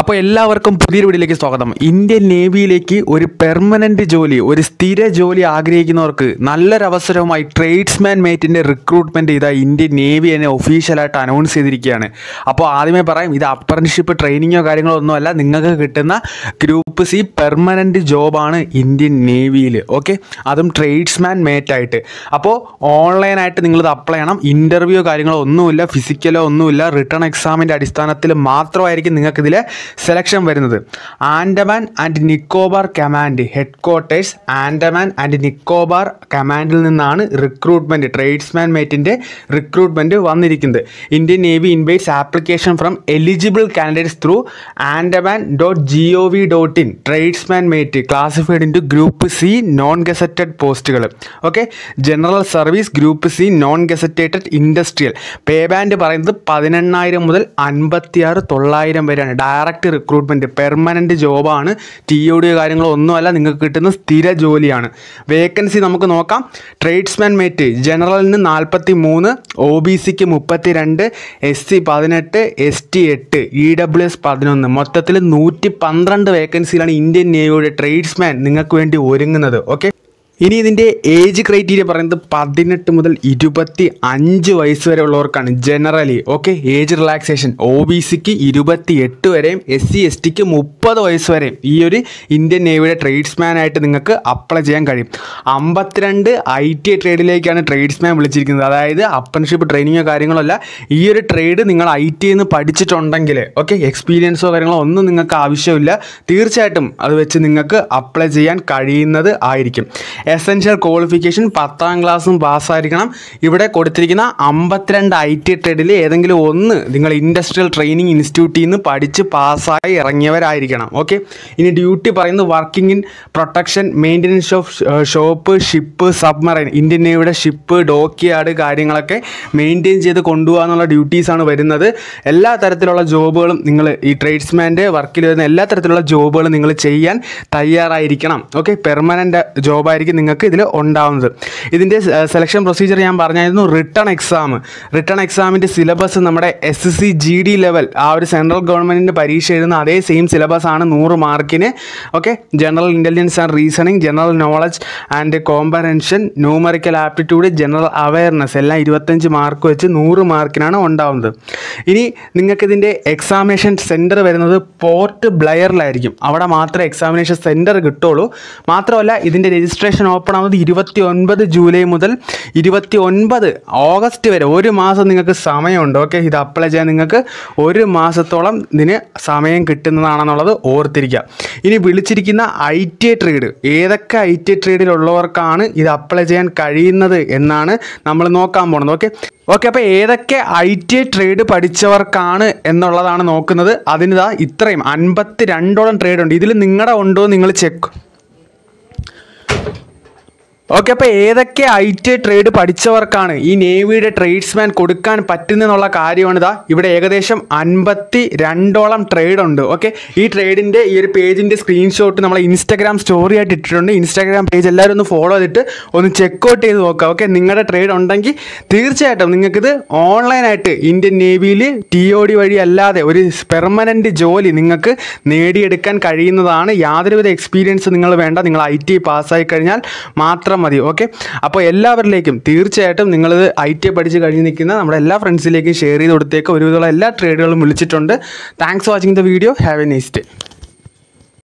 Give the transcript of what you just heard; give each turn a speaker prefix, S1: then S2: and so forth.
S1: അപ്പോൾ എല്ലാവർക്കും പുതിയൊരു വീഡിയോയിലേക്ക് സ്വാഗതം ഇന്ത്യൻ നേവിയിലേക്ക് ഒരു പെർമനന്റ് ജോലി ഒരു സ്ഥിര ജോലി ആഗ്രഹിക്കുന്നവർക്ക് നല്ലൊരു അവസരവുമായി ട്രേഡ്സ്മാൻ മേറ്റിൻ്റെ റിക്രൂട്ട്മെൻറ്റ് ഇതാ ഇന്ത്യൻ നേവി എന്നെ ഒഫീഷ്യലായിട്ട് അനൗൺസ് ചെയ്തിരിക്കുകയാണ് അപ്പോൾ ആദ്യമേ പറയാം ഇത് അപ്രന്റിഷിപ്പ് ട്രെയിനിങ്ങോ കാര്യങ്ങളോ ഒന്നുമല്ല നിങ്ങൾക്ക് കിട്ടുന്ന ഗ്രൂപ്പ് സി പെർമനന്റ് ജോബാണ് ഇന്ത്യൻ നേവിയിൽ ഓക്കെ അതും ട്രേഡ്സ്മാൻ മേറ്റായിട്ട് അപ്പോൾ ഓൺലൈനായിട്ട് നിങ്ങളിത് അപ്ലൈ ചെയ്യണം ഇൻ്റർവ്യൂ കാര്യങ്ങളോ ഒന്നുമില്ല ഫിസിക്കലോ ഒന്നുമില്ല റിട്ടേൺ എക്സാമിൻ്റെ അടിസ്ഥാനത്തിൽ മാത്രമായിരിക്കും നിങ്ങൾക്കിതിൽ സെലക്ഷൻ വരുന്നത് Andaman and Nicobar command headquarters Andaman and Nicobar കമാൻഡിൽ നിന്നാണ് റിക്രൂട്ട്മെൻറ്റ് ട്രേഡ്സ്മാൻ മേറ്റിൻ്റെ റിക്രൂട്ട്മെൻറ്റ് വന്നിരിക്കുന്നത് Indian navy invites application from eligible candidates through Andaman dot G O V dot in tradesman mate classified into group C non gazetted പോസ്റ്റുകൾ okay general service group C non gazetted industrial pay band പറയുന്നത് പതിനെണ്ണായിരം മുതൽ അൻപത്തിയാറ് തൊള്ളായിരം വരെയാണ് direct recruitment permanent ജോബാണ് T O D കാര്യങ്ങളോ ഒന്നുമല്ല നിങ്ങൾക്ക് കിട്ടുന്ന സ്ഥിര ജോലിയാണ് വേക്കൻസി നമുക്ക് നോക്കാം ട്രേഡ്സ്മാൻ മേറ്റ് ജനറലിന് നാൽപ്പത്തി മൂന്ന് ഒ ബി സിക്ക് മുപ്പത്തി രണ്ട് എസ് സി പതിനെട്ട് എസ് ടി എട്ട് ഇ ഡബ്ല്യു എസ് പതിനൊന്ന് മൊത്തത്തിൽ നൂറ്റി പന്ത്രണ്ട് വേക്കൻസിയിലാണ് ഇന്ത്യൻ നേവിയുടെ ട്രേഡ്സ്മാൻ നിങ്ങൾക്ക് വേണ്ടി ഒരുങ്ങുന്നത് ഓക്കെ ഇനി ഇതിൻ്റെ ഏജ് ക്രൈറ്റീരിയ പറയുന്നത് പതിനെട്ട് മുതൽ ഇരുപത്തി അഞ്ച് വയസ്സ് വരെ ഉള്ളവർക്കാണ് generally okay age relaxation O B സിക്ക് ഇരുപത്തി എട്ട് വരെയും എസ് സി എസ് ടിക്ക് മുപ്പത് വയസ്സ് വരെയും ഈ ഒരു ഇന്ത്യൻ നേവിയുടെ ട്രേഡ്സ്മാൻ ആയിട്ട് നിങ്ങൾക്ക് അപ്ലൈ ചെയ്യാൻ കഴിയും അമ്പത്തിരണ്ട് ഐ ടി ട്രേഡിലേക്കാണ് ട്രേഡ്സ്മാൻ വിളിച്ചിരിക്കുന്നത് അതായത് അപ്രന്റിഷിപ്പ് ട്രെയിനിങ്ങോ കാര്യങ്ങളോ അല്ല ഈ ഒരു ട്രേഡ് നിങ്ങൾ ഐ ടി എന്ന് പഠിച്ചിട്ടുണ്ടെങ്കിൽ ഓക്കെ എക്സ്പീരിയൻസോ കാര്യങ്ങളോ ഒന്നും നിങ്ങൾക്ക് ആവശ്യമില്ല തീർച്ചയായിട്ടും അത് വെച്ച് നിങ്ങൾക്ക് അപ്ലൈ ചെയ്യാൻ കഴിയുന്നത് ആയിരിക്കും എസെൻഷ്യൽ ക്വാളിഫിക്കേഷൻ പത്താം ക്ലാസ്സും പാസ്സായിരിക്കണം ഇവിടെ കൊടുത്തിരിക്കുന്ന അമ്പത്തിരണ്ട് ഐ ടി ട്രേഡിൽ ഏതെങ്കിലും ഒന്ന് നിങ്ങൾ ഇൻഡസ്ട്രിയൽ ട്രെയിനിങ് ഇൻസ്റ്റിറ്റ്യൂട്ടിൽ നിന്ന് പഠിച്ച് പാസ്സായി ഇറങ്ങിയവരായിരിക്കണം ഓക്കെ ഇനി ഡ്യൂട്ടി പറയുന്നത് working in protection maintenance of shop ship submarine Indian നേവിയുടെ ഷിപ്പ് ഡോക്യാർഡ് കാര്യങ്ങളൊക്കെ മെയിൻറ്റെയിൻ ചെയ്ത് കൊണ്ടുപോകുക എന്നുള്ള ഡ്യൂട്ടീസാണ് വരുന്നത് എല്ലാ തരത്തിലുള്ള ജോബുകളും നിങ്ങൾ ഈ ട്രേഡ്സ്മാൻ്റെ വർക്കിൽ വരുന്ന എല്ലാ തരത്തിലുള്ള ജോബുകളും നിങ്ങൾ ചെയ്യാൻ തയ്യാറായിരിക്കണം ഓക്കെ പെർമനൻ്റ് ജോബായിരിക്കും നിങ്ങൾക്ക് ഇതിൽ ഉണ്ടാവുന്നത് ഇതിൻ്റെ സെലക്ഷൻ പ്രൊസീജിയർ ഞാൻ പറഞ്ഞായിരുന്നു റിട്ടേൺ എക്സാം റിട്ടേൺ എക്സാമിൻ്റെ സിലബസ് നമ്മുടെ S C G D level ആ ഒരു സെൻട്രൽ ഗവൺമെൻറ്റിൻ്റെ പരീക്ഷ എഴുതുന്ന അതേ സെയിം സിലബസ് ആണ് നൂറ് മാർക്കിന് okay general intelligence and reasoning general knowledge and comprehension numerical aptitude general awareness എല്ലാം ഇരുപത്തഞ്ച് മാർക്ക് വെച്ച് നൂറ് മാർക്കിനാണ് ഉണ്ടാവുന്നത് ഇനി നിങ്ങൾക്കിതിൻ്റെ എക്സാമിനേഷൻ സെൻറ്റർ വരുന്നത് പോർട്ട് ബ്ലയറിലായിരിക്കും അവിടെ മാത്രമേ എക്സാമിനേഷൻ സെൻറ്റർ കിട്ടുള്ളൂ മാത്രമല്ല ഇതിൻ്റെ രജിസ്ട്രേഷൻ ഓപ്പൺ ആവുന്നത് ഇരുപത്തി ഒൻപത് ജൂലൈ മുതൽ ഇരുപത്തി ഒൻപത് ഓഗസ്റ്റ് വരെ ഒരു മാസം നിങ്ങൾക്ക് സമയമുണ്ട് ഓക്കെ ഇത് അപ്ലൈ ചെയ്യാൻ നിങ്ങൾക്ക് ഒരു മാസത്തോളം ഇതിന് സമയം കിട്ടുന്നതാണെന്നുള്ളത് ഓർത്തിരിക്കുക ഇനി വിളിച്ചിരിക്കുന്ന ഐ ടി ട്രേഡ് ഏതൊക്കെ ഐ ടി ട്രേഡിലുള്ളവർക്കാണ് ഇത് അപ്ലൈ ചെയ്യാൻ കഴിയുന്നത് എന്നാണ് നമ്മൾ നോക്കാൻ പോകുന്നത് ഓക്കെ ഓക്കെ അപ്പോൾ ഏതൊക്കെ ഐ ടി ട്രേഡ് പഠിച്ചവർക്കാണ് എന്നുള്ളതാണ് നോക്കുന്നത് അതിനിതാ ഇത്രയും അൻപത്തി രണ്ടോളം ട്രേഡ് ഉണ്ട് ഇതിൽ നിങ്ങളുടെ ഉണ്ടോ നിങ്ങൾ ചെക്ക് ഓക്കെ അപ്പോൾ ഏതൊക്കെ ഐ ടി ട്രേഡ് പഠിച്ചവർക്കാണ് ഈ നേവിയുടെ ട്രേഡ്സ്മാൻ കൊടുക്കാൻ പറ്റുന്നെന്നുള്ള കാര്യമാണ് ഇതാ ഇവിടെ ഏകദേശം അൻപത്തി രണ്ടോളം ട്രേഡ് ഉണ്ട് ഓക്കെ ഈ ട്രേഡിൻ്റെ ഈ ഒരു പേജിൻ്റെ സ്ക്രീൻഷോട്ട് നമ്മൾ ഇൻസ്റ്റാഗ്രാം സ്റ്റോറി ആയിട്ട് ഇട്ടിട്ടുണ്ട് ഇൻസ്റ്റാഗ്രാം പേജ് എല്ലാവരും ഒന്ന് ഫോളോ ചെയ്തിട്ട് ഒന്ന് ചെക്കൗട്ട് ചെയ്ത് നോക്കുക ഓക്കെ നിങ്ങളുടെ ട്രേഡ് ഉണ്ടെങ്കിൽ തീർച്ചയായിട്ടും നിങ്ങൾക്കിത് ഓൺലൈനായിട്ട് ഇന്ത്യൻ നേവിയിൽ ടി ഒ ഡി വഴി അല്ലാതെ ഒരു പെർമനൻറ്റ് ജോലി നിങ്ങൾക്ക് നേടിയെടുക്കാൻ കഴിയുന്നതാണ് യാതൊരുവിധ എക്സ്പീരിയൻസ് നിങ്ങൾ വേണ്ട നിങ്ങൾ ഐ ടി പാസ്സായി കഴിഞ്ഞാൽ മാത്രം മതി ഓക്കെ അപ്പോൾ എല്ലാവരിലേക്കും തീർച്ചയായിട്ടും നിങ്ങളിത് ഐ ടി പഠിച്ച് കഴിഞ്ഞ് നിൽക്കുന്ന നമ്മുടെ എല്ലാ ഫ്രണ്ട്സിലേക്കും ഷെയർ ചെയ്ത് കൊടുത്തേക്ക് ഒരുവിധമുള്ള എല്ലാ ട്രേഡുകളും വിളിച്ചിട്ടുണ്ട് thanks watching the video have a nice day